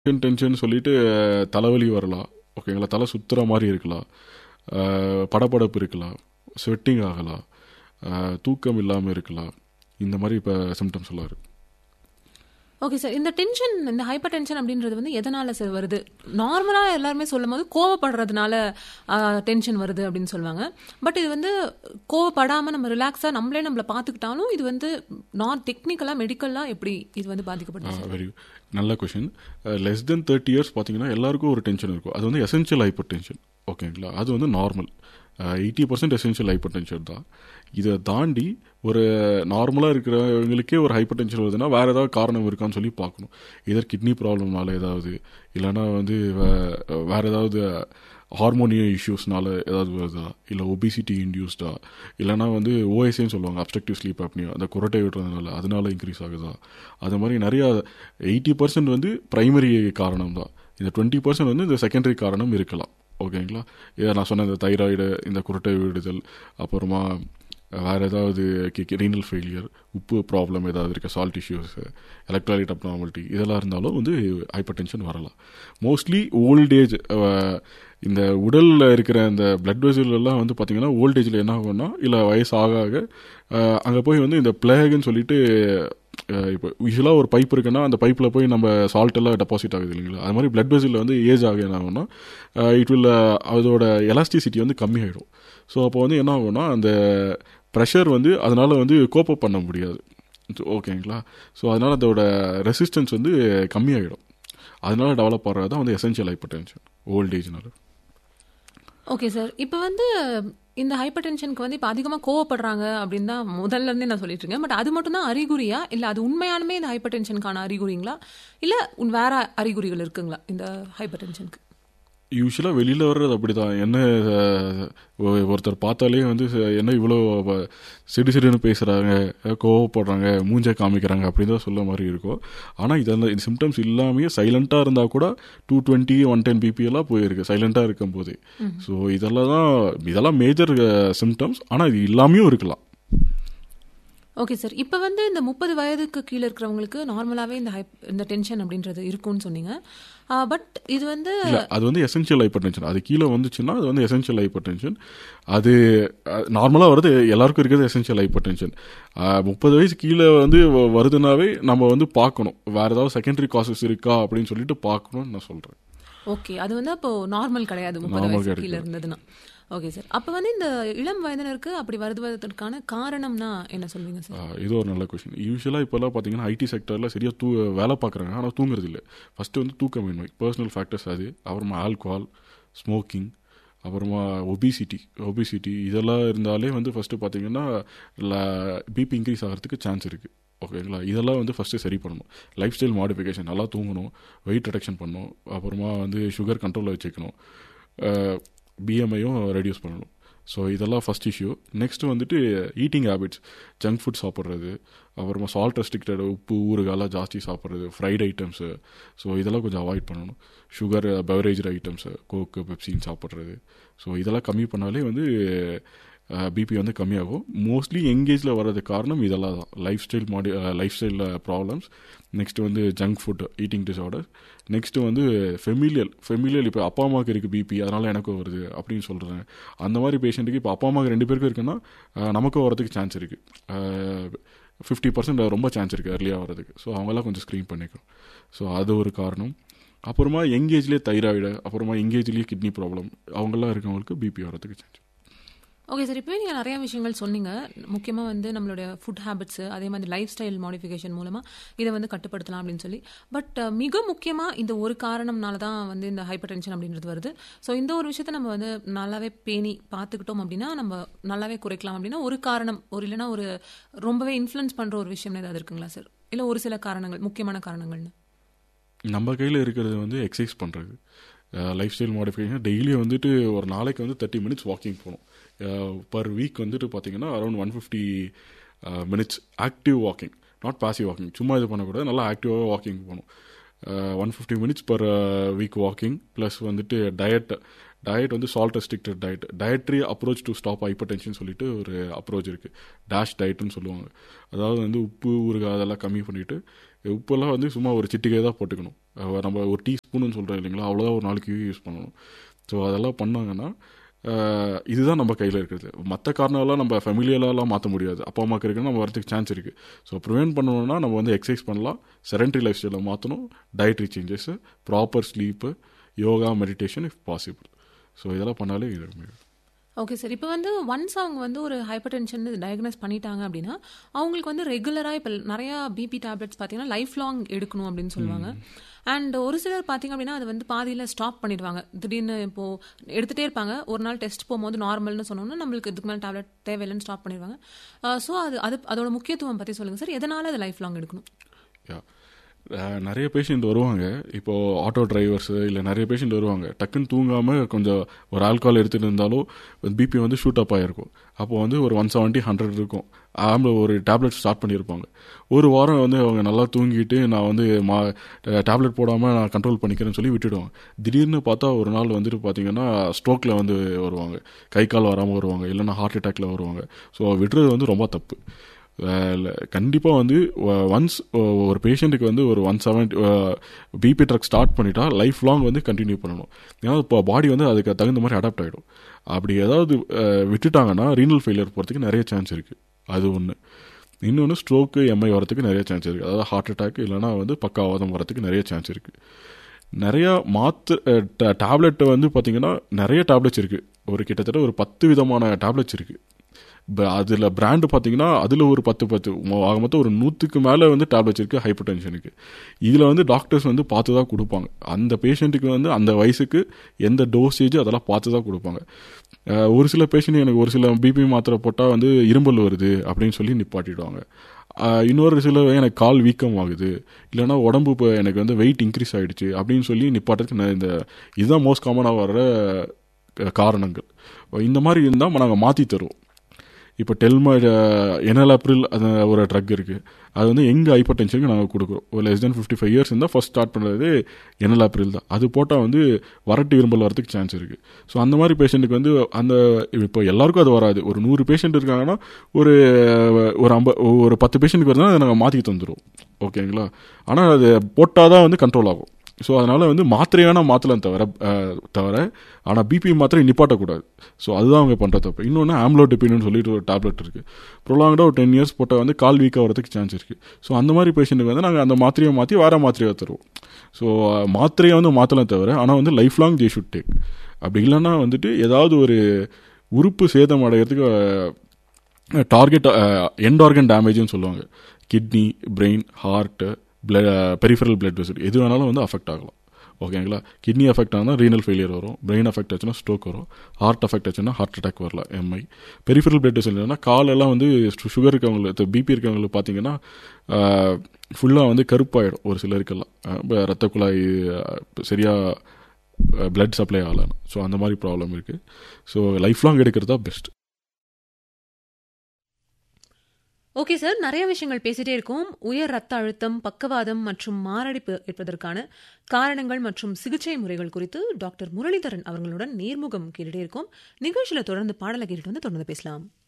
Tension tension சொல்லிட்டு தலைவலி வரலாம் ஓகேங்களா தலை சுற்றுற மாதிரி இருக்கலாம் அஹ், படபடப்பு இருக்கலாம் ஸ்வெட்டிங் ஆகலாம் அஹ், தூக்கம் இல்லாமல் இருக்கலாம் இந்த மாதிரி இப்போ சிம்டம்ஸ் எல்லாம் இருக்கு ஓகே சார் இந்த டென்ஷன் இந்த ஹைப்பர் டென்ஷன் அப்படின்றது வந்து எதனால சார் வருது நார்மலா எல்லாருமே சொல்லும் போது கோவப்படுறதுனால டென்ஷன் வருது அப்படின்னு சொல்லுவாங்க பட் இது வந்து கோவப்படாம நம்ம ரிலாக்ஸா நம்மளே நம்மள பாத்துக்கிட்டாலும் இது வந்து நான் டெக்னிக்கலா மெடிக்கலா எப்படி இது வந்து பாதிக்கப்படுது சார் வெரி நல்ல question less than thirty years பார்த்தீங்கன்னா எல்லாருக்கும் ஒரு டென்ஷன் இருக்கும் அது வந்து எசென்ஷியல் ஹைப்பர் டென்ஷன் ஓகேங்களா அது வந்து normal eighty percent essential hypertension தான் இதை தாண்டி ஒரு நார்மலாக இருக்கிறவங்களுக்கே ஒரு ஹைப்பர் டென்ஷன் வருதுன்னா வேறு ஏதாவது காரணம் இருக்கான்னு சொல்லி பார்க்கணும் இதர் கிட்னி ப்ராப்ளம்னால ஏதாவது இல்லைன்னா வந்து வே- வேற ஏதாவது ஹார்மோனிய இஷ்யூஸ்னால ஏதாவது வருதா இல்லை ஒபிசிட்டி இன்டியூஸ்டா இல்லைனா வந்து ஓஎஸ்ஏன்னு சொல்லுவாங்க அப்ஸ்ட்ரக்டிவ் ஸ்லீப் apnea அந்த குரட்டை விட்டுறதுனால அதனால இன்க்ரீஸ் ஆகுதா அது மாதிரி நிறையா எயிட்டி பர்சன்ட் வந்து பிரைமரி காரணம் தான் இந்த டுவெண்ட்டி பர்சன்ட் வந்து இந்த செகண்டரி காரணம் இருக்கலாம் ஓகேங்களா இதை நான் சொன்ன இந்த தைராய்டு இந்த குரட்டை விடுதல் அப்புறமா வேறு ஏதாவது ரீனல் ஃபெயிலியர் உப்பு ப்ராப்ளம் ஏதாவது இருக்க சால்ட் இஷ்யூஸ் எலக்ட்ராலிட் அப்னாமலிட்டி இதெல்லாம் இருந்தாலும் வந்து ஹைப்பர் டென்ஷன் வரலாம் மோஸ்ட்லி ஓல்ட் ஏஜ் இந்த உடலில் இருக்கிற இந்த பிளட் வெசல் எல்லாம் வந்து பார்த்தீங்கன்னா ஓல்டேஜில் என்ன ஆகும்னா இல்லை வயசு ஆக ஆக அங்கே போய் வந்து இந்த பிளேகுன்னு சொல்லிட்டு அஹ், இப்போ யூஸ்வலாக ஒரு பைப் இருக்குன்னா அந்த பைப்பில் போய் நம்ம சால்ட் எல்லாம் டெபாசிட் ஆகுது இல்லைங்களா அது மாதிரி பிளட் வெசலில் வந்து ஏஜ் ஆக என்ன ஆகும்னா இட் வில் அதோட எலாஸ்டிசிட்டி வந்து கம்மியாயிடும் ஸோ அப்போ வந்து என்ன ஆகும்னா அந்த ப்ரெஷர் வந்து அதனால வந்து கோப்பப் பண்ண முடியாது ஓகேங்களா ஸோ அதனால அதோட ரெசிஸ்டன்ஸ் வந்து கம்மியாயிடும் அதனால டெவலப் ஆகிறது தான் வந்து எசென்ஷியல் ஹைப்பர் டென்ஷன் ஓல்டேஜ்னால ஓகே சார் இப்போ வந்து இந்த ஹைப்பர் டென்ஷனுக்கு வந்து இப்போ அதிகமாக கோவப்படுறாங்க அப்படின்னு தான் முதல்ல இருந்தே நான் சொல்லிட்டு இருக்கேன் பட் அது மட்டும் தான் அறிகுறியா இல்லை அது உண்மையானுமே இந்த ஹைப்பர் டென்ஷனுக்கான அறிகுறிங்களா இல்லை வேற அறிகுறிகள் இருக்குங்களா இந்த ஹைப்பர் டென்ஷனுக்கு யூஸ்வலாக வெளியில் வர்றது அப்படி தான் என்ன அஹ், ஒ- ஒருத்தர் பார்த்தாலே வந்து ச- என்ன இவ்வளோ வ- சிடு சிடுன்னு பேசுகிறாங்க கோவப்படுறாங்க மூஞ்ச காமிக்கிறாங்க அப்படின்னு தான் சொல்ல மாதிரி இருக்கும் ஆனால் இதெல்லாம் இந்த சிம்டம்ஸ் இல்லாமையே சைலண்ட்டாக இருந்தால் கூட two twenty one ten BP எல்லாம் போயிருக்கு சைலண்ட்டாக இருக்கும் போதே ஸோ இதெல்லாம் தான் இதெல்லாம் மேஜர் சிம்டம்ஸ் ஆனால் இது இல்லாமையும் இருக்கலாம் ஓகே சார் இப்போ வந்து இந்த முப்பது வயதுக்கு கீழே இருக்கிறவங்களுக்கு நார்மலாகவே இந்த ஹைப் இந்த டென்ஷன் அப்படின்றது இருக்கும்னு சொன்னீங்க பட் இது வந்து இல்லை அது வந்து எசென்ஷியல் ஹைப்பர் டென்ஷன் அது கீழே வந்துச்சுன்னா அது வந்து எசென்ஷியல் ஹைப்பர் டென்ஷன் அது நார்மலாக வருது எல்லாருக்கும் இருக்கிறது எசென்ஷியல் ஹைப்பர் டென்ஷன் முப்பது வயசு கீழே வந்து வ- வருதுனாவே நம்ம வந்து பார்க்கணும் வேற ஏதாவது செகண்டரி காசஸ் இருக்கா அப்படின்னு சொல்லிட்டு பார்க்கணும்னு நான் சொல்கிறேன் ஓகே அது வந்து அப்போ நார்மல் கிடையாது முப்பது Normal வயசு கிடையாது. கீழே இருந்ததுன்னா ஓகே சார் அப்போ வந்து இந்த இளம் வயதினருக்கு அப்படி வருவதற்கான காரணம்னா என்ன சொல்வீங்க சார் ஆஹ் இது ஒரு நல்ல கொஷின் யூஸ்வலாக இப்போல்லாம் பார்த்தீங்கன்னா ஐடி செக்டரில் சரியாக தூ வேலை பார்க்குறாங்க ஆனால் தூங்குறது இல்லை ஃபஸ்ட்டு வந்து தூக்கமின்மை பர்சனல் ஃபேக்டர்ஸ் அது அப்புறமா ஆல்கஹால் ஸ்மோக்கிங் அப்புறமா ஒபிசிட்டி ஒபிசிட்டி இதெல்லாம் இருந்தாலே வந்து ஃபஸ்ட்டு பார்த்தீங்கன்னா பிபி இன்க்ரீஸ் ஆகிறதுக்கு சான்ஸ் இருக்குது ஓகேங்களா இதெல்லாம் வந்து ஃபஸ்ட்டு சரி பண்ணணும் லைஃப் ஸ்டைல் மாடிஃபிகேஷன் நல்லா தூங்கணும் வெயிட் ரிடக்ஷன் பண்ணணும் அப்புறமா வந்து சுகர் கண்ட்ரோலில் வச்சுக்கணும் பிஎம்ஐயும் ரெடியூஸ் பண்ணணும் ஸோ இதெல்லாம் ஃபஸ்ட் இஷ்யூ நெக்ஸ்ட் வந்துட்டு ஈட்டிங் ஹேபிட்ஸ் ஜங்க் ஃபுட் சாப்பிட்றது அப்புறமா சால்ட் ரெஸ்ட்ரிக்டட் உப்பு ஊறுகாலாம் ஜாஸ்தி சாப்பிட்றது ஃப்ரைட் ஐட்டம்ஸு ஸோ இதெல்லாம் கொஞ்சம் அவாய்ட் பண்ணணும் சுகர் பெவரேஜ் ஐட்டம்ஸு கோக்கு பெப்சின்னு சாப்பிட்றது ஸோ இதெல்லாம் கம்மி பண்ணாலே வந்து பிபி வந்து கம்மியாகும் மோஸ்ட்லி எங்கேஜில் வர்றதுக்கு காரணம் இதெல்லாம் தான் லைஃப் ஸ்டைல் மாடி லைஃப் ஸ்டைலில் ப்ராப்ளம்ஸ் நெக்ஸ்ட் வந்து junk food eating disorder next வந்து ஃபெமிலியல் ஃபெமிலியல் இப்போ அப்பா அம்மாவுக்கு இருக்குது பிபி அதனால் எனக்கும் வருது அப்படின்னு சொல்கிறேன் அந்த மாதிரி பேஷண்ட்டுக்கு இப்போ அப்பா அம்மாவுக்கு ரெண்டு பேருக்கும் இருக்குன்னா அஹ், நமக்கும் வரதுக்கு சான்ஸ் இருக்குது ஃபிஃப்டி பர்சன்ட் ரொம்ப சான்ஸ் இருக்குது early-ஆ வரதுக்கு ஸோ அவங்கெல்லாம் கொஞ்சம் ஸ்க்ரீன் பண்ணிக்கணும் ஸோ அது ஒரு காரணம் அப்புறமா எங்கேஜ்லேயே தைராய்டு அப்புறமா எங்கேஜ்லேயே கிட்னி ப்ராப்ளம் அவங்கெல்லாம் இருக்கவங்களுக்கு பிபி வரதுக்கு சான்ஸ் ஓகே சார் இப்போவே நீங்கள் நிறைய விஷயங்கள் சொன்னீங்க முக்கியமாக வந்து நம்மளுடைய ஃபுட் ஹேபிட்ஸ் அதே மாதிரி லைஃப் ஸ்டைல் மாடிஃபிகேஷன் மூலமாக இதை வந்து கட்டுப்படுத்தலாம் அப்படின்னு சொல்லி பட் மிக முக்கியமாக இந்த ஒரு காரணம்னால தான் வந்து இந்த ஹைப்பர் டென்ஷன் அப்படின்றது வருது ஸோ இந்த ஒரு விஷயத்தை நம்ம வந்து நல்லாவே பேணி பார்த்துக்கிட்டோம் அப்படின்னா நம்ம நல்லாவே குறைக்கலாம் அப்படின்னா ஒரு காரணம் ஒரு இல்லைன்னா ஒரு ரொம்பவே இன்ஃப்ளூயன்ஸ் பண்ணுற ஒரு விஷயம் ஏதாவது இருக்குங்களா சார் இல்லை ஒரு சில காரணங்கள் முக்கியமான காரணங்கள்னு நம்ம கையில் இருக்கிறது வந்து எக்ஸசைஸ் பண்ணுறது லைஃப் ஸ்டைல் மாடிஃபிகேஷன் டெய்லி வந்துட்டு ஒரு நாளைக்கு வந்து தேர்ட்டி மினிட்ஸ் வாக்கிங் போகணும் பர் வீக் வந்துட்டு பார்த்தீங்கன்னா around one fifty minutes active walking not passive walking சும்மா இது பண்ணக்கூடாது நல்லா ஆக்டிவாக வாக்கிங் போகணும் one fifty minutes per week walking plus வந்துட்டு டயட் டயட் வந்து salt restricted diet dietary approach to stop hypertension சொல்லிட்டு ஒரு அப்ரோச் இருக்குது டேஷ் டயட்னு சொல்லுவாங்க அதாவது வந்து உப்பு ஊறுகாய் அதெல்லாம் கம்மி பண்ணிவிட்டு உப்பெல்லாம் வந்து சும்மா ஒரு சிட்டிகை தான் போட்டுக்கணும் அஹ் நம்ம ஒரு டீ ஸ்பூன்னு சொல்கிறோம் இல்லைங்களா அவ்வளோதான் ஒரு நாளைக்கு யூஸ் பண்ணணும் ஸோ அதெல்லாம் பண்ணாங்கன்னா அஹ் இதுதான் நம்ம கையில் இருக்கிறது மற்ற காரணம்லாம் நம்ம ஃபெமிலியலாலாம் மாற்ற முடியாது அப்பா அம்மாக்கு இருக்குன்னு நம்ம வரதுக்கு சான்ஸ் இருக்குது ஸோ ப்ரிவென்ட் பண்ணணும்னா நம்ம வந்து எக்ஸசைஸ் பண்ணலாம் செரண்டரி லைஃப் ஸ்டைலை மாற்றணும் dietary changes proper sleep yoga meditation if possible so இதெல்லாம் பண்ணாலே இது ஓகே சார் இப்போ வந்து ஒன்ஸ் அவங்க வந்து ஒரு ஹைப்பர் டென்ஷன் டயக்னோஸ் பண்ணிட்டாங்க அப்படின்னா அவங்களுக்கு வந்து ரெகுலராக இப்போ நிறையா பிபி டேப்லெட்ஸ் பார்த்தீங்கன்னா லைஃப் லாங் எடுக்கணும் அப்படின்னு சொல்லுவாங்க அண்ட் ஒரு சிலர் பார்த்தீங்க அப்படின்னா அது வந்து பாதியில் ஸ்டாப் பண்ணிடுவாங்க திடீர்னு இப்போ எடுத்துகிட்டே இருப்பாங்க ஒரு நாள் டெஸ்ட் போகும்போது நார்மல்னு சொன்னோம்னா நம்மளுக்கு இதுக்கு மேலே டேப்லெட் தேவையில்லைன்னு ஸ்டாப் பண்ணிடுவாங்க ஸோ அது அது அதோட முக்கியத்துவம் பற்றி சொல்லுங்கள் சார் எதனால் அது லைஃப் லாங் எடுக்கணும் யா அஹ் நிறைய பேஷண்ட் வருவாங்க இப்போ ஆட்டோ டிரைவர்ஸ் இல்லை நிறைய பேஷண்ட் வருவாங்க டக்குன்னு தூங்காமல் கொஞ்சம் ஒரு ஆல்கஹால் எடுத்துகிட்டு இருந்தாலும் பிபி வந்து ஷூட் அப் ஆகிருக்கும் அப்போ வந்து ஒரு ஒன் செவன்ட்டி ஹண்ட்ரட் இருக்கும் ஆம்பில் ஒரு டேப்லெட் ஸ்டார்ட் பண்ணியிருப்பாங்க ஒரு வாரம் வந்து அவங்க நல்லா தூங்கிட்டு நான் வந்து மா டேப்லெட் போடாமல் நான் கண்ட்ரோல் பண்ணிக்கிறேன்னு சொல்லி விட்டுடுவாங்க திடீர்னு பார்த்தா ஒரு நாள் வந்துட்டு பார்த்தீங்கன்னா ஸ்ட்ரோக்கில் வந்து வருவாங்க கை கால் வராமல் வருவாங்க இல்லைன்னா ஹார்ட் அட்டாக்ல வருவாங்க ஸோ விடுறது வந்து ரொம்ப தப்பு கண்டிப்பாக வந்து ஒன்ஸ் ஒரு பேஷண்ட்டுக்கு வந்து ஒரு one seventy BP drug start பண்ணிட்டா லைஃப் லாங் வந்து கண்டினியூ பண்ணணும் ஏன்னா இப்போ பாடி வந்து அதுக்கு தகுந்த மாதிரி அடாப்ட் ஆகிடும் அப்படி ஏதாவது அஹ், விட்டுட்டாங்கன்னா ரீனல் ஃபெயிலியர் போகிறதுக்கு நிறைய சான்ஸ் இருக்குது அது ஒன்று இன்னொன்று ஸ்ட்ரோக்கு எம்ஐ வரதுக்கு நிறைய சான்ஸ் இருக்குது அதாவது ஹார்ட் அட்டாக் இல்லைனா வந்து பக்காவாதம் வரதுக்கு நிறைய சான்ஸ் இருக்குது நிறையா மாத்து டேப்லெட் வந்து பார்த்தீங்கன்னா நிறைய டேப்லெட்ஸ் இருக்குது ஒரு கிட்டத்தட்ட ஒரு பத்து விதமான டேப்லெட்ஸ் இருக்குது அதில் பிராண்டு பார்த்தீங்கன்னா அதில் ஒரு பத்து பத்து மொ- ஆக மொத்தம் ஒரு நூற்றுக்கு மேலே வந்து டேப்லெட்ஸ் இருக்குது ஹைப்பர் டென்ஷனுக்கு இதில் வந்து டாக்டர்ஸ் வந்து பார்த்து தான் கொடுப்பாங்க அந்த பேஷண்ட்டுக்கு வந்து அந்த வயசுக்கு எந்த டோசேஜ் அதெல்லாம் பார்த்து தான் கொடுப்பாங்க அஹ் ஒரு சில பேஷண்ட் எனக்கு ஒரு சில பிபி மாத்திரை போட்டால் வந்து இரும்பல் வருது அப்படின்னு சொல்லி நிப்பாட்டிடுவாங்க அஹ் இன்னொரு சில எனக்கு கால் வீக்கம் ஆகுது இல்லைன்னா உடம்பு இப்போ எனக்கு வந்து வெயிட் இன்க்ரீஸ் ஆகிடுச்சு அப்படின்னு சொல்லி நிப்பாட்டுறதுக்கு நான் இந்த இதுதான் மோஸ்ட் காமனாக வர்ற அஹ், காரணங்கள் இந்த மாதிரி இருந்தால் நாங்கள் மாற்றி தருவோம் இப்போ டெல்மா எனல் ஏப்ரில் அந்த ஒரு ட்ரக் இருக்குது அது வந்து எங்கள் ஹைப்பர் டென்ஷனுக்கு நாங்கள் கொடுக்குறோம் ஒரு less than fifty five years இருந்தால் ஃபஸ்ட் ஸ்டார்ட் பண்ணுறது எனல் ஏப்ரில் தான் அது போட்டால் வந்து வரட்டு இரும்பல் வரதுக்கு சான்ஸ் இருக்குது ஸோ அந்த மாதிரி பேஷண்ட்டுக்கு வந்து அந்த இப்போ எல்லாருக்கும் அது வராது ஒரு நூறு பேஷண்ட் இருக்காங்கன்னா ஒரு ஒரு ஐம்ப ஒரு பத்து பேஷண்ட்டுக்கு வருதுன்னா அதை நாங்கள் மாற்றி தந்துடுவோம் ஓகேங்களா ஆனால் அது போட்டால் தான் வந்து கண்ட்ரோல் ஆகும் ஸோ அதனால் வந்து மாத்திரை வேணால் மாற்றலாம் தவிர அஹ், தவிர ஆனால் பிபி மாத்திரை நிப்பாட்டக்கூடாது ஸோ அதுதான் அவங்க பண்ணுற தப்பு இன்னொன்று ஆம்லோடிபின்னு சொல்லிட்டு ஒரு டேப்லெட் இருக்குது ப்ரொலாங்டாக ஒரு டென் இயர்ஸ் போட்டால் வந்து கால் வீக் ஆகிறதுக்கு சான்ஸ் இருக்குது ஸோ அந்த மாதிரி பேஷண்ட்டுக்கு வந்து நாங்கள் அந்த மாத்திரையை மாற்றி வேறு மாத்திரையை தருவோம் ஸோ மாத்திரையை வந்து மாற்றலாம் தவிர ஆனால் வந்து lifelong they should take அப்படி இல்லைன்னா வந்துட்டு ஏதாவது ஒரு உறுப்பு சேதம் அடைகிறதுக்கு டார்கெட் எண்ட் ஆர்கன் டேமேஜ்னு சொல்லுவாங்க kidney brain heart blood peripheral blood vessel எது வேணாலும் வந்து அஃபெக்ட் ஆகலாம் ஓகேங்களா கிட்னி அஃபெக்ட் ஆனால் ரீனல் ஃபெயிலியர் வரும் பிரெயின் அஃபெக்ட் ஆச்சுன்னா ஸ்ட்ரோக் வரும் ஹார்ட் அஃபெக்ட் ஆச்சுன்னா ஹார்ட் அட்டாக் வரலாம் எம்ஐ பெரிஃபரல் பிளட் வெசல் இல்லைன்னா காலெல்லாம் வந்து சுகர் இருக்கவங்களுக்கு பிபி இருக்கவங்களுக்கு பார்த்தீங்கன்னா ஃபுல்லாக வந்து கருப்பாயிடும் ஒரு சிலருக்கெல்லாம் அஹ் இப்ப ரத்த குழாய் அஹ், சரியா பிளட் சப்ளை ஆகலாம் ஸோ அந்த மாதிரி ப்ராப்ளம் இருக்குது ஸோ லைஃப் லாங் எடுக்கிறது தான் பெஸ்ட் ஓகே சார் நிறைய விஷயங்கள் பேசிட்டே இருக்கோம் உயர் ரத்த அழுத்தம் பக்கவாதம் மற்றும் மாரடைப்பு ஏற்பதற்கான காரணங்கள் மற்றும் சிகிச்சை முறைகள் குறித்து டாக்டர் முரளிதரன் அவர்களுடன் நேர்முகம் கேட்டுட்டே இருக்கோம் நிகழ்ச்சியில தொடர்ந்து பாடலை கேட்டுட்டு வந்து தொடர்ந்து பேசலாம்